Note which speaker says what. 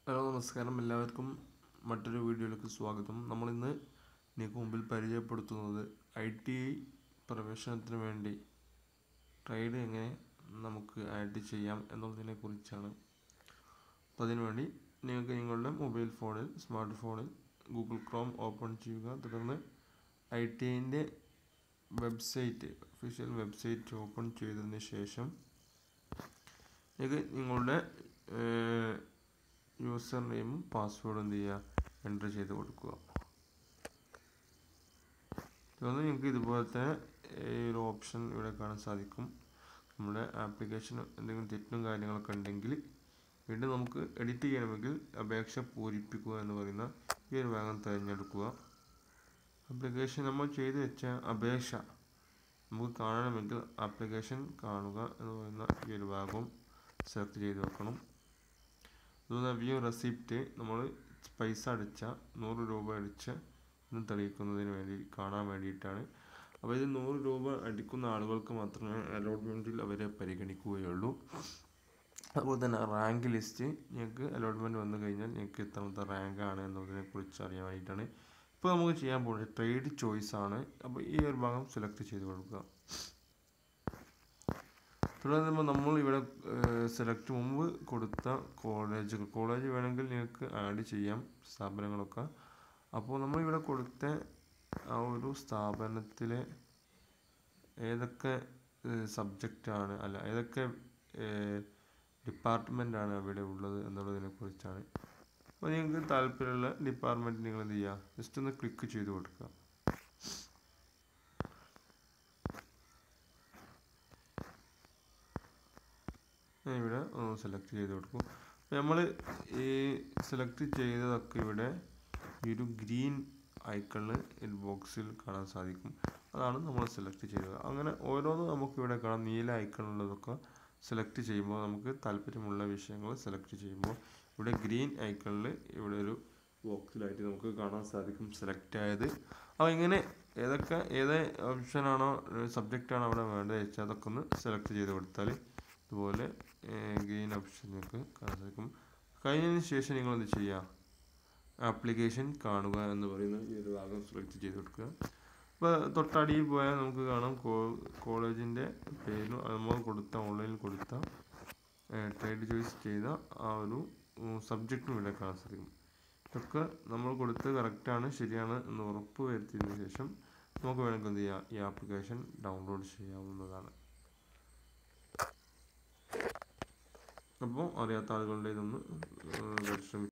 Speaker 1: hello നമസ്കാരം എല്ലാവർക്കും മറ്റൊരു വീഡിയോയിലേക്ക് സ്വാഗതം നമ്മളിന്ന് നിങ്ങൾക്ക് മുമ്പിൽ പരിചയപ്പെടുത്തുന്നത് ഐ ടി ഐ പ്രവേശനത്തിന് വേണ്ടി ട്രേഡ് എങ്ങനെ നമുക്ക് ആഡ് ചെയ്യാം എന്നുള്ളതിനെ കുറിച്ചാണ് അപ്പോൾ അതിനുവേണ്ടി നിങ്ങൾക്ക് നിങ്ങളുടെ മൊബൈൽ ഫോണിൽ സ്മാർട്ട് ഫോണിൽ ഗൂഗിൾ ക്രോം ഓപ്പൺ ചെയ്യുക തുടർന്ന് ഐ ടി ഐൻ്റെ വെബ്സൈറ്റ് ഒഫീഷ്യൽ വെബ്സൈറ്റ് ഓപ്പൺ ചെയ്തതിന് ശേഷം നിങ്ങൾക്ക് നിങ്ങളുടെ യൂസർ നെയിമും പാസ്വേഡും എന്ത് ചെയ്യുക എൻ്റർ ചെയ്ത് കൊടുക്കുക തുടർന്ന് നിങ്ങൾക്ക് ഇതുപോലത്തെ ഈ ഒരു ഓപ്ഷൻ ഇവിടെ കാണാൻ സാധിക്കും നമ്മുടെ ആപ്ലിക്കേഷൻ എന്തെങ്കിലും തെറ്റും കാര്യങ്ങളൊക്കെ ഉണ്ടെങ്കിൽ വീണ്ടും നമുക്ക് എഡിറ്റ് ചെയ്യണമെങ്കിൽ അപേക്ഷ പൂരിപ്പിക്കുക എന്ന് പറയുന്ന ഈ ഒരു ഭാഗം തിരഞ്ഞെടുക്കുക ആപ്ലിക്കേഷൻ നമ്മൾ ചെയ്തു വെച്ച അപേക്ഷ നമുക്ക് കാണണമെങ്കിൽ ആപ്ലിക്കേഷൻ കാണുക എന്ന് പറയുന്ന ഈ ഒരു ഭാഗവും സെലക്ട് ചെയ്ത് വെക്കണം അതുപോലെ വ്യൂ റെസിപ്റ്റ് നമ്മൾ പൈസ അടിച്ച നൂറ് രൂപ അടിച്ച എന്ന് തെളിയിക്കുന്നതിന് വേണ്ടി കാണാൻ വേണ്ടിയിട്ടാണ് അപ്പോൾ ഇത് നൂറ് രൂപ അടിക്കുന്ന ആളുകൾക്ക് മാത്രമേ അലോട്ട്മെൻറ്റിൽ അവരെ പരിഗണിക്കുകയുള്ളൂ അതുപോലെ തന്നെ റാങ്ക് ലിസ്റ്റ് നിങ്ങൾക്ക് അലോട്ട്മെൻറ്റ് വന്നു കഴിഞ്ഞാൽ നിങ്ങൾക്ക് എത്രാമത്തെ റാങ്കാണ് എന്നതിനെ കുറിച്ച് അറിയാൻ വേണ്ടിയിട്ടാണ് ഇപ്പോൾ നമുക്ക് ചെയ്യാൻ പോകുന്നത് ട്രേഡ് ചോയ്സ് ആണ് അപ്പോൾ ഈ ഒരു ഭാഗം സെലക്ട് ചെയ്ത് കൊടുക്കുക തുടർന്ന് നമ്മൾ ഇവിടെ സെലക്ട് മുമ്പ് കൊടുത്ത കോളേജുകൾ കോളേജ് വേണമെങ്കിൽ നിങ്ങൾക്ക് ആഡ് ചെയ്യാം സ്ഥാപനങ്ങളൊക്കെ അപ്പോൾ നമ്മൾ ഇവിടെ കൊടുത്ത ആ ഒരു സ്ഥാപനത്തിലെ ഏതൊക്കെ സബ്ജക്റ്റാണ് അല്ല ഏതൊക്കെ ഡിപ്പാർട്ട്മെൻ്റാണ് അവിടെ ഉള്ളത് എന്നുള്ളതിനെ കുറിച്ചാണ് അപ്പോൾ നിങ്ങൾക്ക് താല്പര്യമുള്ള ഡിപ്പാർട്ട്മെൻറ്റ് നിങ്ങൾ എന്ത് ചെയ്യുക ജസ്റ്റ് ഒന്ന് ക്ലിക്ക് ചെയ്ത് കൊടുക്കുക ഞാൻ ഇവിടെ സെലക്ട് ചെയ്ത് കൊടുക്കും നമ്മൾ ഈ സെലക്ട് ചെയ്തതൊക്കെ ഇവിടെ ഈ ഒരു ഗ്രീൻ ഐക്കണിൽ ബോക്സിൽ കാണാൻ സാധിക്കും അതാണ് നമ്മൾ സെലക്ട് ചെയ്തത് അങ്ങനെ ഓരോന്നും നമുക്ക് ഇവിടെ കാണാം നീല ഐക്കണുള്ളതൊക്കെ സെലക്ട് ചെയ്യുമ്പോൾ നമുക്ക് താല്പര്യമുള്ള വിഷയങ്ങൾ സെലക്ട് ചെയ്യുമ്പോൾ ഇവിടെ ഗ്രീൻ ഐക്കണിൽ ഇവിടെ ഒരു ബോക്സിലായിട്ട് നമുക്ക് കാണാൻ സാധിക്കും സെലക്ട് ആയത് അപ്പോൾ ഇങ്ങനെ ഏതൊക്കെ ഏത് ഓപ്ഷനാണോ സബ്ജക്റ്റാണോ അവിടെ വേണ്ടത് വെച്ചാൽ അതൊക്കെ ഒന്ന് സെലക്ട് ചെയ്ത് കൊടുത്താൽ ഇതുപോലെ ഗ്രീൻ ഓപ്ഷൻ നിങ്ങൾക്ക് കാണാൻ സാധിക്കും കഴിഞ്ഞതിന് ശേഷം നിങ്ങൾ എന്ത് ചെയ്യുക ആപ്ലിക്കേഷൻ കാണുക എന്ന് പറയുന്ന ഈ ഒരു ഭാഗം സെലക്ട് ചെയ്ത് കൊടുക്കുക അപ്പോൾ തൊട്ടടിയിൽ പോയാൽ നമുക്ക് കാണാം കോളേജിൻ്റെ പേരും നമ്മൾ കൊടുത്ത ഓൺലൈനിൽ കൊടുത്ത ട്രേഡ് ചോയ്സ് ചെയ്ത ആ ഒരു സബ്ജക്റ്റും ഇവിടെ കാണാൻ സാധിക്കും ഇതൊക്കെ നമ്മൾ കൊടുത്ത് കറക്റ്റാണ് ശരിയാണ് എന്ന് ഉറപ്പ് വരുത്തിയതിന് ശേഷം നമുക്ക് വേണമെങ്കിൽ എന്ത് ചെയ്യാം ഈ ആപ്ലിക്കേഷൻ ഡൗൺലോഡ് ചെയ്യാവുന്നതാണ് അപ്പോൾ അറിയാത്ത ആളുകളുടെ ഇതൊന്ന്